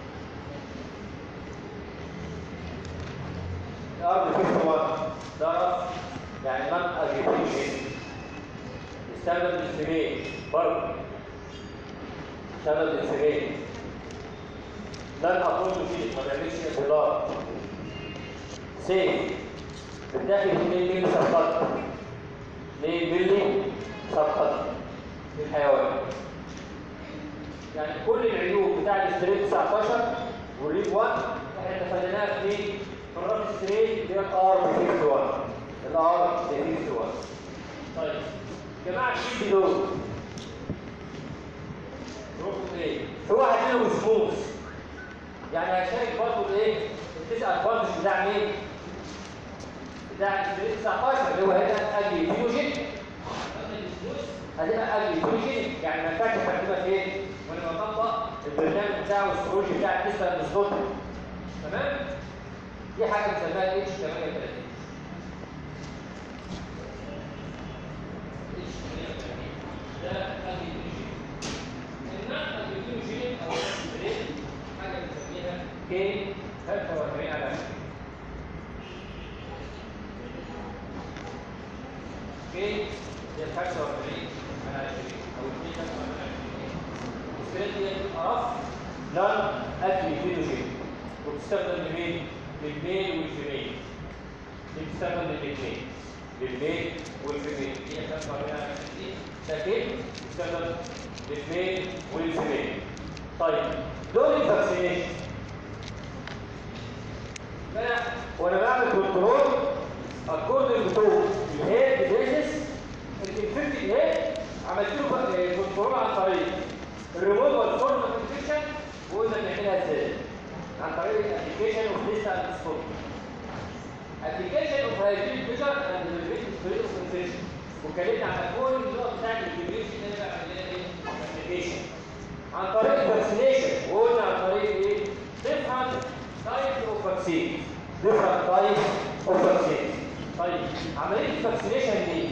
الارض فيه طبعا ضرف يعني من اجيبيشن استخدم الانسولين برضه استخدم الانسولين لن اقول فيه ما بيعملش انفجار سيف بتاخد 2 مللي سقط 2 مللي سقط في الحيوان يعني كل العيوب بتاع الاستريت 19 والريب 1 احنا تفاديناها في في الراب ستريت اللي هي الار 51 الار 51 طيب جماعه الشيب دول روحوا ايه؟ في واحد منهم سموث يعني هيشارك برضه الايه؟ التسع ادفانتج بتاع مين؟ بتاع الستريت 19 اللي هو هنا اجي فيوجين هتبقى اجي فيوجين يعني ما ينفعش تركبها فين؟ وانا بطبق البرنامج بتاعه والسروجي بتاع النسبه للصوت تمام؟ دي حاجه بنسميها اتش 38 ده اجي فيوجين النقطه الفيوجين او الستريت حاجه بنسميها كي 43 على 20 كي هي 45 على 20 او 2 على 20 السكريت هي الارف نون اكلي فينوجين وبتستخدم لمين؟ للميل والفيميل دي بتستخدم للاثنين للميل والفيميل هي 45 على 20 لكن بتستخدم للميل والفيميل طيب دول الفاكسينيشن فانا وانا بعمل كنترول اكوردنج تو الهيد ديزيز الانفكتد هيد عملت له كنترول عن طريق الريموفال فورم اوف انفكشن application of distal stop application of hygiene measure and related period of infection واتكلمنا على كل النقط بتاعت الانتجريشن اللي بقى عندنا ايه application عن طريق الفاكسينيشن وقلنا عن طريق ايه different types of vaccine different types of vaccine طيب عمليه الفاكسينيشن دي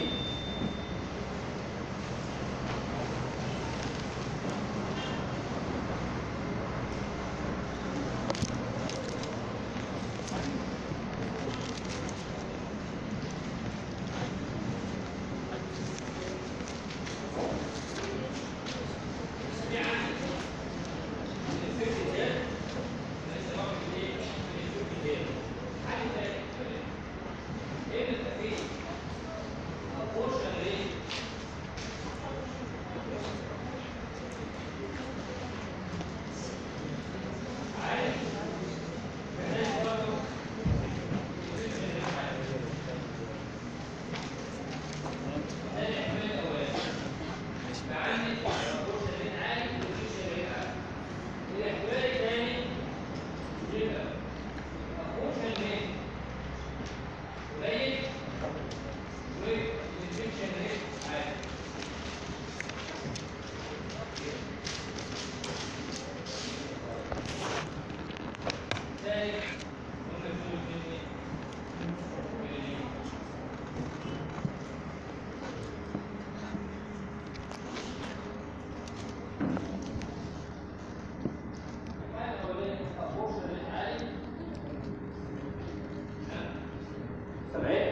تمام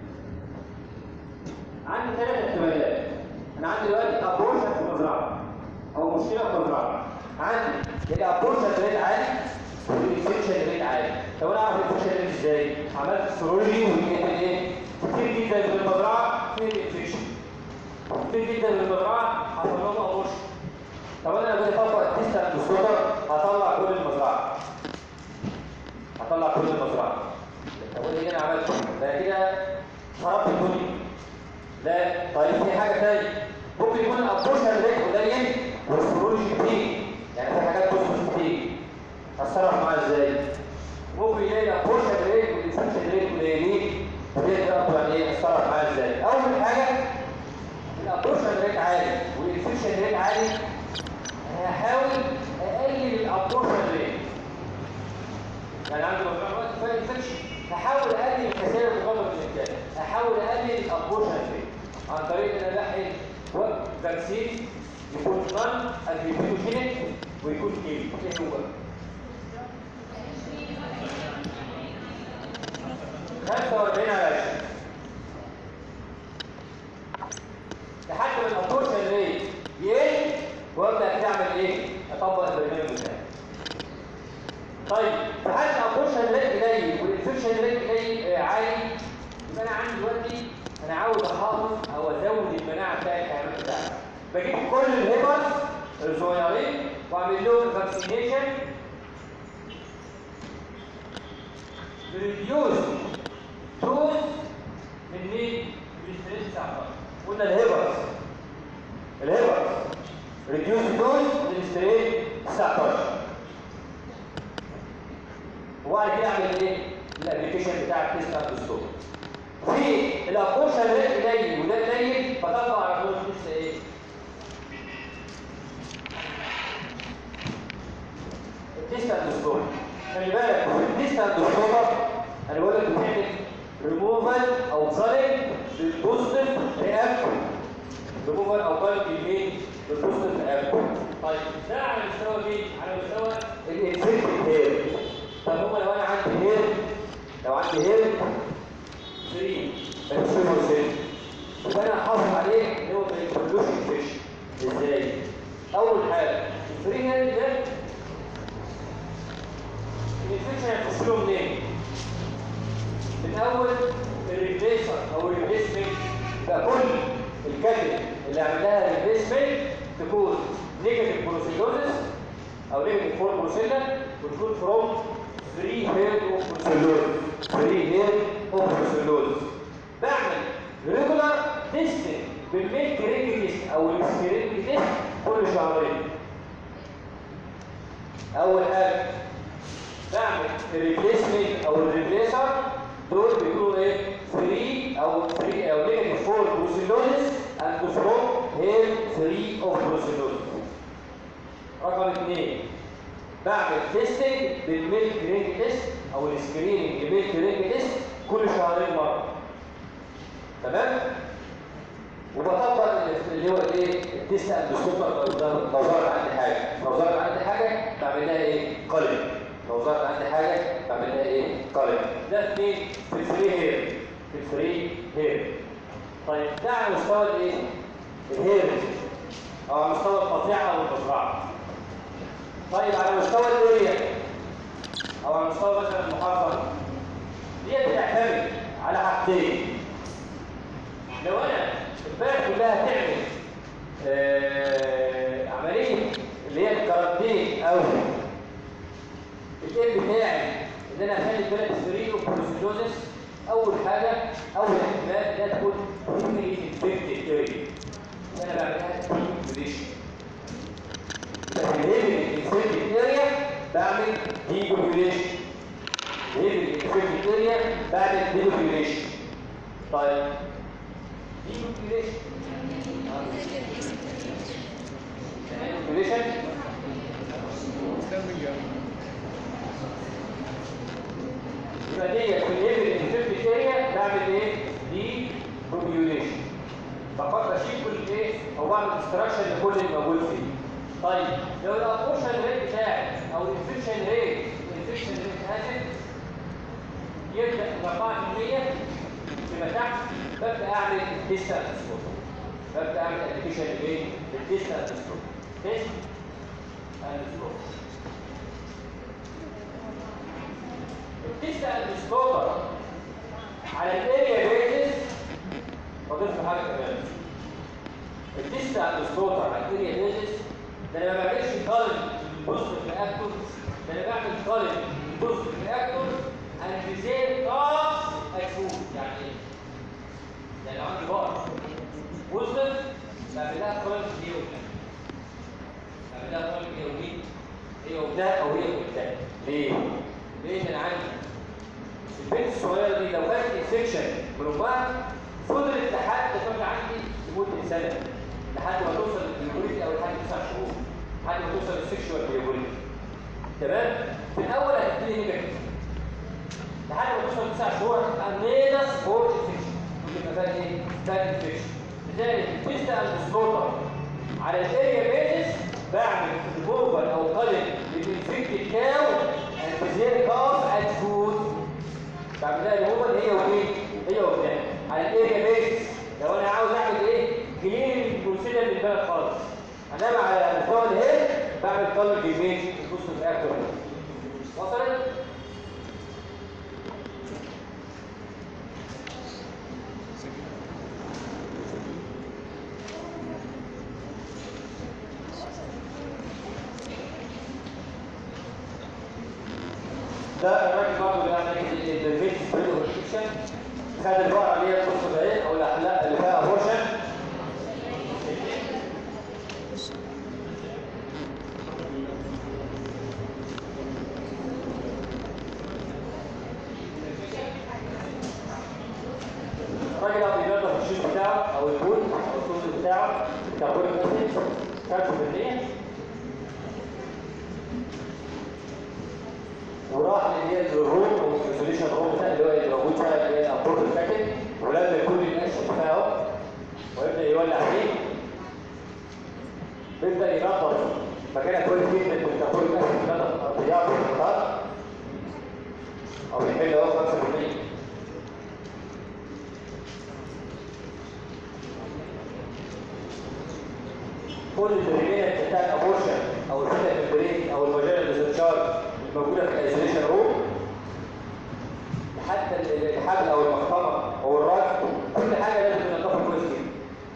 عندي ثلاث احتمالات انا عندي دلوقتي ابورشن في المزرعه او مشكله في المزرعه عندي الابورشن ريت عالي والانفكشن ريت عالي طب انا اعرف الانفكشن ريت ازاي عملت سيرولوجي ولقيت ايه كتير جدا في المزرعه في انفكشن كتير جدا في المزرعه حصل لهم ابورشن طب انا لو جيت اطبق التست عند السوبر هطلع كل المزرعه هطلع كل المزرعه طب ايه اللي انا عملته ده كده خربت الدنيا لا طيب في حاجه ثانيه ممكن يكون الابورشن ريت قليل والسيرولوجي كتير يعني في حاجات بوزيتيف كتير اتصرف معاها ازاي ممكن يلاقي الابورشن ريت والانفكشن ريت قليلين ودي برضه يعني ايه اتصرف معاها ازاي اول حاجه الابورشن ريت عالي والانفكشن ريت عالي انا هحاول اقلل الابورشن ريت يعني عندي مجموعه وقت فيها انفكشن هحاول اقلل الخسائر بقدر الامكان احاول اقلل الابورشن ريت عن طريق ان انا الاحق وقت فاكسين يكون نون ادريبيوجينيك ويكون كيمي ايه هو 45 على 20 لحد ما الابورشن ريت يقل وابدا كده اعمل ايه؟ اطبق البرنامج بتاعي. طيب في حاله الابورشن ريت قليل والانفكشن ريت قليل آه، عالي يبقى انا عندي دلوقتي انا عاوز احافظ او ازود المناعه بتاعت الحيوانات بتاعتي. بجيب كل الهيبرز الصغيرين واعمل لهم فاكسينيشن بريديوس دوز من مين؟ من ستريس 19 قلنا الهيبرز الهيبرز ريديوس دوز من ستريس 19 وبعد كده اعمل ايه؟ الابلكيشن بتاع التيست اند ستوب في الابورشن ريت قليل وده قليل بطبق على طول لسه ايه؟ التيست اند ستوب خلي بالك في التيست اند ستوب انا بقول لك بتعمل ريموفال او صالح للبوزيتيف رياكشن ريموفال او طالب لمين؟ للبوزيتيف رياكشن طيب ده على مستوى مين؟ على مستوى الانفكتد هير طب هو لو انا عندي هير لو عندي هير فري مفيش فيه سن يبقى انا احافظ عليه ان هو ما يدخلوش انفكشن ازاي؟ اول حاجه الفري هير ده الانفكشن هيخش له منين؟ من اول الريبليسر او الريبليسمنت يبقى كل الكاتب اللي عملها ريبليسمنت تكون نيجاتيف بروسيلوزس او نيجاتيف فور بروسيلا وتكون فروم فري هيد اوف بروسيلوز فري هيد اوف بروسيلوز بعمل ريجولار تيستنج بالميلك رينج تيست او السكرينج تيست كل شهرين اول حاجه بعمل الريبليسمنت او الريبليسر دول بيكونوا ايه 3 او 3 او نيجاتيف 4 بروسيلوزيس اند فروم هير 3 اوف بروسيلوزيس رقم 2 بعمل تيستنج بالميلك رينج تيست او السكريننج بالميلك رينج تيست كل شهرين مره تمام وبطبق اللي هو الايه التيست اند سوبر لو ظهر عندي حاجه لو ظهر عندي حاجه بعمل لها ايه قلم لو ظهر عندي حاجه بعمل لها ايه قلم ده اثنين في الفري هير في الفري هير طيب ده على مستوى الايه الهير او على مستوى القطيعه او المزرعه طيب على مستوى الاريا او على مستوى مثلا المحافظه دي بتعتمد على حاجتين لو انا البلد كلها تعمل آه عمليه اللي هي الكارانتين او الام بتاعي ان انا اخلي البلد فري وبروسيدوزس اول حاجه اول احتمال انها تكون هيفلي انفكتد اريا انا بعملها ديبوليشن الهيفلي انفكتد اريا بعمل ديبوليشن الهيفلي انفكتد اريا بعمل ديبوليشن طيب ديبوليشن ديبوليشن يبقى ديت في الليفل انفكتد اريا بعمل ايه؟ دي بروبيوليشن فقط بشيل كل ايه؟ او بعمل استراكشن لكل اللي موجود فيه. طيب لو الابورشن ريت بتاعي او الانفكشن ريت الانفكشن ريت اسف يبدا من 4% فيما تحت ببدا اعمل تيست سكور ببدا اعمل ابلكيشن لايه؟ للتيست سكور تيست سكور التيست سكور على الاريا بيزس بضيف له حاجه كمان التيست سكور على الاريا بيزس ده انا ما بعملش قالب بوزيتيف رياكتور ده انا بعمل قالب بوزيتيف رياكتور اند زين اوف اكفود يعني ايه؟ يعني لو عندي بقر بوزيتيف بعمل لها قالب دي وده بعمل لها قالب دي ودي هي وده او هي وده ليه؟ ليه انا عندي البنت الصغيره دي لو كانت انفكشن من امها فضلت لحد ما كانت عندي لمده سنه لحد ما توصل للبيولوجي او لحد تسع شهور لحد ما توصل للسكشوال بيولوجي تمام في الاول هتبتدي نيجاتيف لحد ما توصل لتسع شهور هتبقى مينس فور انفكشن يبقى فيها ايه؟ فيها انفكشن لذلك التيست السلوتر على الاريا بيزس بعمل ريموفال او قلب للانفكتد كاو اند زير كاف اند فود بعملها ريموفال هي ومين؟ هي وبتاع على الاريا بيزس لو انا عاوز اعمل ايه؟ كلين البروسيجر للبلد خالص انما على مستوى الهيد بعمل قلب بيميج البوست في اكتر وصلت؟ ده الراجل برضه اللي عمل الانترفيت سبريد اوفرفيكشن خد البقره اللي هي بص العين او الاحلاق اللي فيها ابورشن الراجل ده بينظف الشيش بتاعه او البول او الصوص بتاعه كربونيك اسيد 5% وراح اللي هي الروم او السوليوشن روم بتاع اللي هو اللي موجود فيها اللي هي الابورت الباكت ولما يكون القش بتاعه ويبدا يولع فيه بيبدا ينظف مكانها كل جدا من الكربونيك اسيد ينظف الارضيات والمطار او يحل هو 5% كل البريمينات بتاع الابورشن او الفتا البرين او الفاجينال ديسشارج الموجوده في الايزوليشن روم حتى الحبل او المخطمه او الراس كل حاجه لازم ننضفها كويس جدا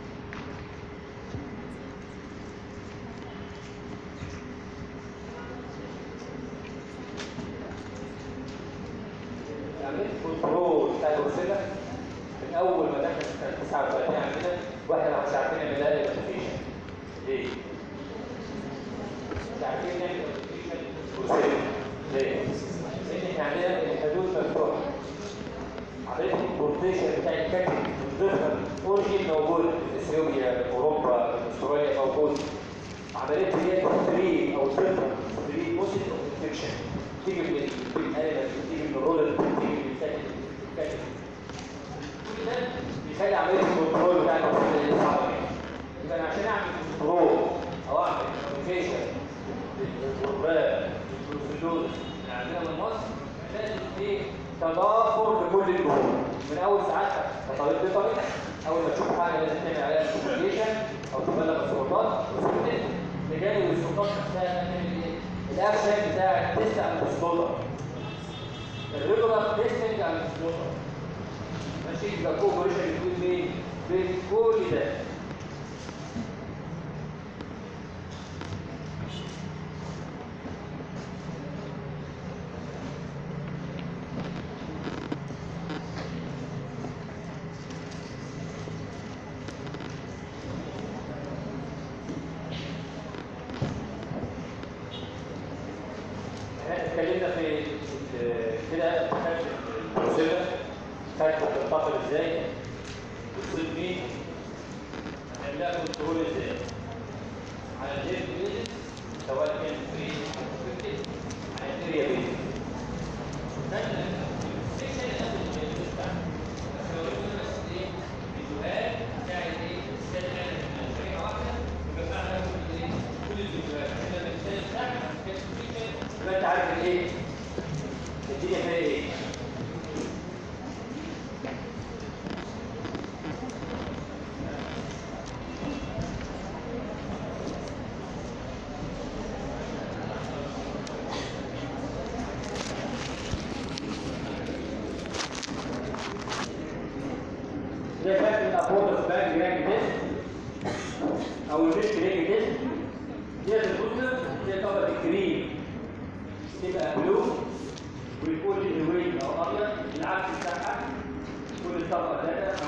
عمليه كنترول بتاع البروسيلا من اول ما دخلت سنه 39 عندنا واحنا مش عارفين نعمل لها ايدنتيفيكيشن ليه؟ مش عارفين نعمل ايدنتيفيكيشن بروسيلا ليه؟ يعني الحدود مفتوحه عمليه البورتيشن بتاع الكاتب والدفن اوريجين موجود في اثيوبيا اوروبا استراليا موجود عمليه اللي هي التفريغ او الدفن تفريغ بوزيت اوف انفكشن تيجي من الانيمال تيجي من الرولر تيجي من الكاتب الكاتب كل ده بيخلي عمليه الكنترول بتاع الانسان صعبه يبقى انا عشان اعمل كنترول او اعمل كوميونيكيشن للغرباء والفلوس اللي عندنا من مصر لازم في تضافر في كل الجهود من اول ساعات كطبيب بيطري اول ما تشوف حاجه لازم تعمل عليها كوميونيكيشن او تبلغ السلطات وسكتت لجانب السلطات نفسها تعمل ايه؟ الاكشن بتاع التست عن السلطه الريجولار تيستنج عن السلطه ماشي يبقى كوبريشن بين مين؟ بين كل ده احنا اتكلمنا في ال- كده خدت البروسيجر خدت بتنتقل ازاي بتصيب مين هنعملها كنترول ازاي على الجيم بيزنس سواء كان فري او كونفكتد على الاريا بيزنس خدنا السكشن اللي قبل البيزنس بتاعنا بس لو قلنا بس ايه فيديوهات بتاعت ايه السنه شريحه واحده وجمعنا كل ايه كل الفيديوهات احنا بالتالي بتاعنا كانت فيديو يبقى انت عارف الايه الدنيا فيها ايه ده شكل الابورس باك جراج تيست او الريسك ريج تيست دي البوزيتيف دي طبقه الكريم تبقى بلو ويكون الويل او ابيض العكس بتاعها كل طبقه ثلاثه